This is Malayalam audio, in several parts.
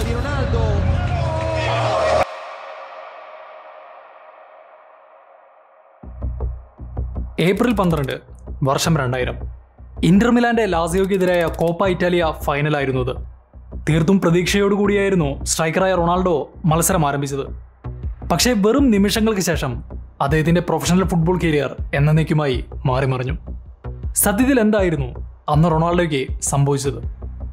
di Ronaldo. ഏപ്രിൽ പന്ത്രണ്ട് വർഷം രണ്ടായിരം ഇന്റർ മിലാന്റെ ലാസിയോക്കെതിരായ കോപ്പ ഇറ്റാലിയ ഫൈനലായിരുന്നു ഇത് തീർത്തും പ്രതീക്ഷയോടുകൂടിയായിരുന്നു സ്ട്രൈക്കറായ റൊണാൾഡോ മത്സരം ആരംഭിച്ചത് പക്ഷേ വെറും നിമിഷങ്ങൾക്ക് ശേഷം അദ്ദേഹത്തിന്റെ പ്രൊഫഷണൽ ഫുട്ബോൾ കരിയർ എന്നേക്കുമായി മാറിമറിഞ്ഞു സത്യത്തിൽ എന്തായിരുന്നു അന്ന് റൊണാൾഡോയ്ക്ക് സംഭവിച്ചത്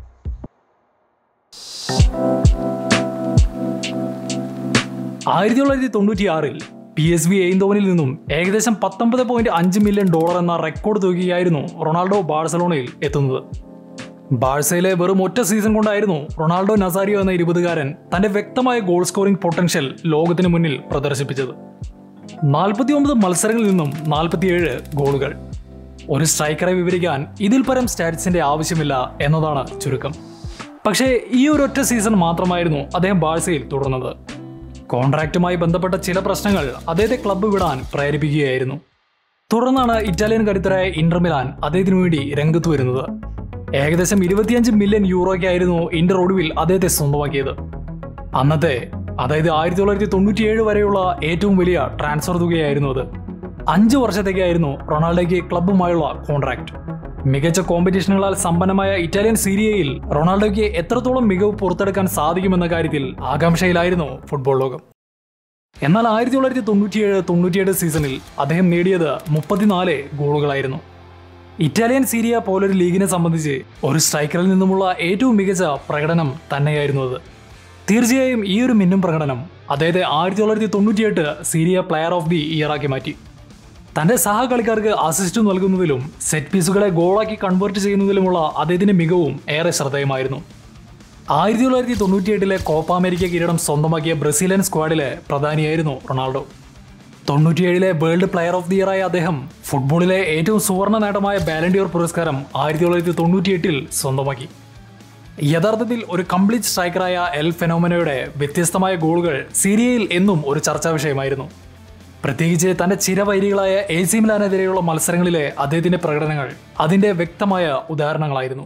ആയിരത്തി തൊള്ളായിരത്തി തൊണ്ണൂറ്റി ആറിൽ പി എസ് വി എയിന്തോവനിൽ നിന്നും ഏകദേശം പത്തൊമ്പത് പോയിന്റ് അഞ്ച് മില്യൺ ഡോളർ എന്ന റെക്കോർഡ് തുകയായിരുന്നു റൊണാൾഡോ ബാഴ്സലോണയിൽ എത്തുന്നത് ബാഴ്സയിലെ വെറും ഒറ്റ സീസൺ കൊണ്ടായിരുന്നു റൊണാൾഡോ നസാരിയോ എന്ന ഇരുപതുകാരൻ തന്റെ വ്യക്തമായ ഗോൾ സ്കോറിംഗ് പൊട്ടൻഷ്യൽ ലോകത്തിന് മുന്നിൽ പ്രദർശിപ്പിച്ചത് നാൽപ്പത്തി ഒമ്പത് മത്സരങ്ങളിൽ നിന്നും നാൽപ്പത്തിയേഴ് ഗോളുകൾ ഒരു സ്ട്രൈക്കറെ വിവരിക്കാൻ ഇതിൽ പരം സ്റ്റാറ്റ്സിന്റെ ആവശ്യമില്ല എന്നതാണ് ചുരുക്കം പക്ഷേ ഈ ഒരൊറ്റ സീസൺ മാത്രമായിരുന്നു അദ്ദേഹം ബാഴ്സയിൽ തുടർന്നത് കോൺട്രാക്റ്റുമായി ബന്ധപ്പെട്ട ചില പ്രശ്നങ്ങൾ അദ്ദേഹത്തെ ക്ലബ്ബ് വിടാൻ പ്രേരിപ്പിക്കുകയായിരുന്നു തുടർന്നാണ് ഇറ്റാലിയൻ കരുത്തരായ ഇന്റർ മിലാൻ അദ്ദേഹത്തിനു വേണ്ടി രംഗത്ത് വരുന്നത് ഏകദേശം ഇരുപത്തിയഞ്ച് മില്യൺ യൂറോയ്ക്കായിരുന്നു ഇന്റർ ഒടുവിൽ അദ്ദേഹത്തെ സ്വന്തമാക്കിയത് അന്നത്തെ അതായത് ആയിരത്തി തൊള്ളായിരത്തി തൊണ്ണൂറ്റിയേഴ് വരെയുള്ള ഏറ്റവും വലിയ ട്രാൻസ്ഫർ തുകയായിരുന്നു അത് അഞ്ച് വർഷത്തേക്കായിരുന്നു റൊണാൾഡോയ്ക്ക് ക്ലബ്ബുമായുള്ള കോൺട്രാക്ട് മികച്ച കോമ്പറ്റീഷനുകളാൽ സമ്പന്നമായ ഇറ്റാലിയൻ സീരിയയിൽ റൊണാൾഡോയ്ക്ക് എത്രത്തോളം മികവ് പുറത്തെടുക്കാൻ സാധിക്കുമെന്ന കാര്യത്തിൽ ആകാംക്ഷയിലായിരുന്നു ഫുട്ബോൾ ലോകം എന്നാൽ ആയിരത്തി തൊള്ളായിരത്തി തൊണ്ണൂറ്റിയേഴ് തൊണ്ണൂറ്റിയേഴ് സീസണിൽ അദ്ദേഹം നേടിയത് മുപ്പത്തിനാല് ഗോളുകളായിരുന്നു ഇറ്റാലിയൻ സീരിയ പോലൊരു ലീഗിനെ സംബന്ധിച്ച് ഒരു സ്ട്രൈക്കറിൽ നിന്നുമുള്ള ഏറ്റവും മികച്ച പ്രകടനം തന്നെയായിരുന്നു അത് തീർച്ചയായും ഈ ഒരു മിന്നും പ്രകടനം അദ്ദേഹത്തെ ആയിരത്തി തൊള്ളായിരത്തി തൊണ്ണൂറ്റിയെട്ട് സീരിയ പ്ലെയർ ഓഫ് ദി ഇയറാക്കി മാറ്റി തന്റെ സഹകളിക്കാർക്ക് അസിസ്റ്റ് നൽകുന്നതിലും സെറ്റ് പീസുകളെ ഗോളാക്കി കൺവേർട്ട് ചെയ്യുന്നതിലുമുള്ള അദ്ദേഹത്തിന്റെ മികവും ഏറെ ശ്രദ്ധേയമായിരുന്നു ആയിരത്തി തൊള്ളായിരത്തി തൊണ്ണൂറ്റിയെട്ടിലെ കോപ്പ അമേരിക്ക കിരീടം സ്വന്തമാക്കിയ ബ്രസീലിയൻ സ്ക്വാഡിലെ പ്രധാനിയായിരുന്നു റൊണാൾഡോ തൊണ്ണൂറ്റിയേഴിലെ വേൾഡ് പ്ലെയർ ഓഫ് ദി ഇയറായ അദ്ദേഹം ഫുട്ബോളിലെ ഏറ്റവും സുവർണ നേട്ടമായ ബാലൻഡിയോർ പുരസ്കാരം ആയിരത്തി തൊള്ളായിരത്തി തൊണ്ണൂറ്റിയെട്ടിൽ സ്വന്തമാക്കി യഥാർത്ഥത്തിൽ ഒരു കംപ്ലീറ്റ് സ്ട്രൈക്കറായ എൽ ഫെനോമനയുടെ വ്യത്യസ്തമായ ഗോളുകൾ സീരിയയിൽ എന്നും ഒരു ചർച്ചാ വിഷയമായിരുന്നു പ്രത്യേകിച്ച് തന്റെ ചിരവൈരികളായ എ സി മിലാനെതിരെയുള്ള മത്സരങ്ങളിലെ അദ്ദേഹത്തിന്റെ പ്രകടനങ്ങൾ അതിന്റെ വ്യക്തമായ ഉദാഹരണങ്ങളായിരുന്നു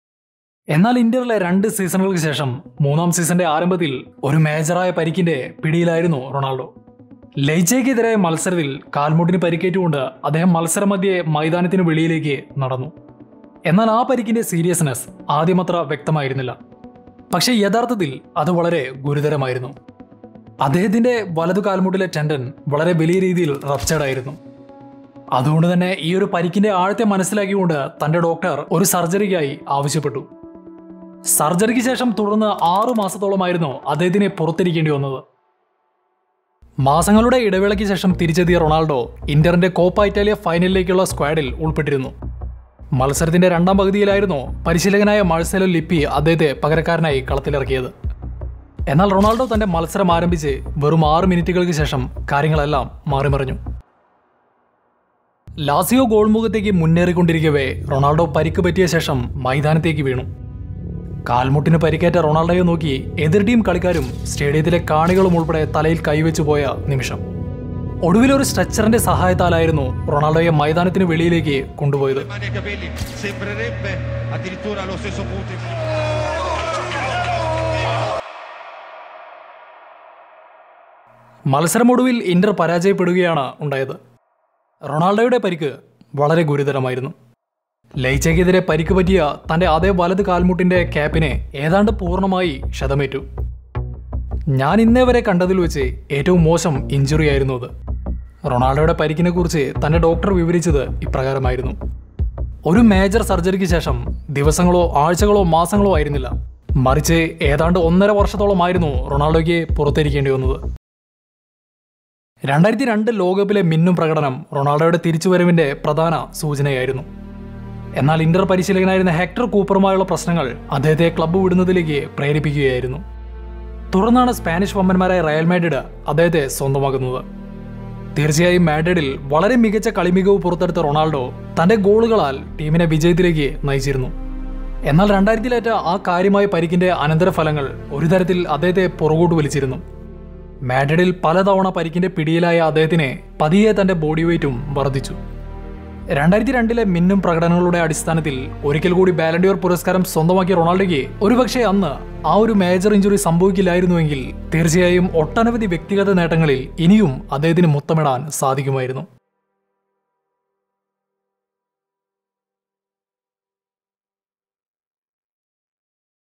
എന്നാൽ ഇന്ത്യയിലെ രണ്ട് സീസണുകൾക്ക് ശേഷം മൂന്നാം സീസണിന്റെ ആരംഭത്തിൽ ഒരു മേജറായ പരിക്കിന്റെ പിടിയിലായിരുന്നു റൊണാൾഡോ ലൈച്ചയ്ക്കെതിരായ മത്സരത്തിൽ കാൽമുട്ടിന് പരിക്കേറ്റുകൊണ്ട് അദ്ദേഹം മത്സരമധ്യേ മൈതാനത്തിന് വെളിയിലേക്ക് നടന്നു എന്നാൽ ആ പരിക്കിന്റെ സീരിയസ്നെസ് ആദ്യമത്ര വ്യക്തമായിരുന്നില്ല പക്ഷേ യഥാർത്ഥത്തിൽ അത് വളരെ ഗുരുതരമായിരുന്നു അദ്ദേഹത്തിന്റെ വലതു കാൽമുട്ടിലെ ടെൻഡൻ വളരെ വലിയ രീതിയിൽ റപ്ചേർഡ് ആയിരുന്നു അതുകൊണ്ട് തന്നെ ഈ ഒരു പരിക്കിന്റെ ആഴത്തെ മനസ്സിലാക്കിക്കൊണ്ട് തന്റെ ഡോക്ടർ ഒരു സർജറിക്കായി ആവശ്യപ്പെട്ടു സർജറിക്ക് ശേഷം തുടർന്ന് ആറു മാസത്തോളമായിരുന്നു അദ്ദേഹത്തിന് പുറത്തിരിക്കേണ്ടി വന്നത് മാസങ്ങളുടെ ഇടവേളയ്ക്ക് ശേഷം തിരിച്ചെത്തിയ റൊണാൾഡോ ഇന്ററിന്റെ കോപ്പ ഇറ്റാലിയ ഫൈനലിലേക്കുള്ള സ്ക്വാഡിൽ ഉൾപ്പെട്ടിരുന്നു മത്സരത്തിന്റെ രണ്ടാം പകുതിയിലായിരുന്നു പരിശീലകനായ മാഴ്സലോ ലിപ്പി അദ്ദേഹത്തെ പകരക്കാരനായി കളത്തിലിറക്കിയത് എന്നാൽ റൊണാൾഡോ തന്റെ മത്സരം ആരംഭിച്ച് വെറും ആറ് മിനിറ്റുകൾക്ക് ശേഷം കാര്യങ്ങളെല്ലാം മാറിമറിഞ്ഞു ലാസിയോ ഗോൾമുഖത്തേക്ക് മുന്നേറിക്കൊണ്ടിരിക്കവേ റൊണാൾഡോ പരിക്ക് പറ്റിയ ശേഷം മൈതാനത്തേക്ക് വീണു കാൽമുട്ടിന് പരിക്കേറ്റ റൊണാൾഡോയെ നോക്കി എതിർ ടീം കളിക്കാരും സ്റ്റേഡിയത്തിലെ കാണികളും ഉൾപ്പെടെ തലയിൽ കൈവച്ചു പോയ നിമിഷം ഒടുവിൽ ഒരു സ്ട്രെച്ചറിന്റെ സഹായത്താലായിരുന്നു റൊണാൾഡോയെ മൈതാനത്തിന് വെളിയിലേക്ക് കൊണ്ടുപോയത് mani ai capelli, sembrerebbe addirittura allo stesso punto. മത്സരമൊടുവിൽ ഇന്റർ പരാജയപ്പെടുകയാണ് ഉണ്ടായത് റൊണാൾഡോയുടെ പരിക്ക് വളരെ ഗുരുതരമായിരുന്നു ലൈച്ചയ്ക്കെതിരെ പരിക്ക് പറ്റിയ തന്റെ അതേ വലത് കാൽമുട്ടിന്റെ ക്യാപ്പിനെ ഏതാണ്ട് പൂർണ്ണമായി ക്ഷതമേറ്റു ഞാൻ ഇന്നേ വരെ കണ്ടതിൽ വെച്ച് ഏറ്റവും മോശം ഇഞ്ചുറി ആയിരുന്നു അത് റൊണാൾഡോയുടെ പരിക്കിനെ കുറിച്ച് തന്റെ ഡോക്ടർ വിവരിച്ചത് ഇപ്രകാരമായിരുന്നു ഒരു മേജർ സർജറിക്ക് ശേഷം ദിവസങ്ങളോ ആഴ്ചകളോ മാസങ്ങളോ ആയിരുന്നില്ല മറിച്ച് ഏതാണ്ട് ഒന്നര വർഷത്തോളമായിരുന്നു റൊണാൾഡോയ്ക്ക് പുറത്തിരിക്കേണ്ടി വന്നത് രണ്ടായിരത്തി രണ്ട് ലോകകപ്പിലെ മിന്നും പ്രകടനം റൊണാൾഡോയുടെ തിരിച്ചുവരവിന്റെ പ്രധാന സൂചനയായിരുന്നു എന്നാൽ ഇന്റർ പരിശീലകനായിരുന്ന ഹെക്ടർ കൂപ്പറുമായുള്ള പ്രശ്നങ്ങൾ അദ്ദേഹത്തെ ക്ലബ്ബ് വിടുന്നതിലേക്ക് പ്രേരിപ്പിക്കുകയായിരുന്നു തുടർന്നാണ് സ്പാനിഷ് വമ്പന്മാരായ റയൽ മാഡ്രിഡ് അദ്ദേഹത്തെ സ്വന്തമാക്കുന്നത് തീർച്ചയായും മാഡ്രിഡിൽ വളരെ മികച്ച കളിമികവ് പുറത്തെടുത്ത റൊണാൾഡോ തന്റെ ഗോളുകളാൽ ടീമിനെ വിജയത്തിലേക്ക് നയിച്ചിരുന്നു എന്നാൽ രണ്ടായിരത്തിലേറ്റ ആ കാര്യമായ പരിക്കിന്റെ അനന്തരഫലങ്ങൾ ഒരു തരത്തിൽ അദ്ദേഹത്തെ പുറകോട്ട് വലിച്ചിരുന്നു മാഡ്രിഡിൽ പലതവണ പരിക്കിന്റെ പിടിയിലായ അദ്ദേഹത്തിന് പതിയെ തന്റെ ബോഡി വെയിറ്റും വർദ്ധിച്ചു രണ്ടായിരത്തി രണ്ടിലെ മിന്നും പ്രകടനങ്ങളുടെ അടിസ്ഥാനത്തിൽ ഒരിക്കൽ കൂടി ബാലൻഡിയോർ പുരസ്കാരം സ്വന്തമാക്കിയ റൊണാൾഡോയ്ക്ക് ഒരുപക്ഷെ അന്ന് ആ ഒരു മേജർ ഇഞ്ചുറി സംഭവിക്കില്ലായിരുന്നുവെങ്കിൽ തീർച്ചയായും ഒട്ടനവധി വ്യക്തിഗത നേട്ടങ്ങളിൽ ഇനിയും അദ്ദേഹത്തിന് മുത്തമിടാൻ സാധിക്കുമായിരുന്നു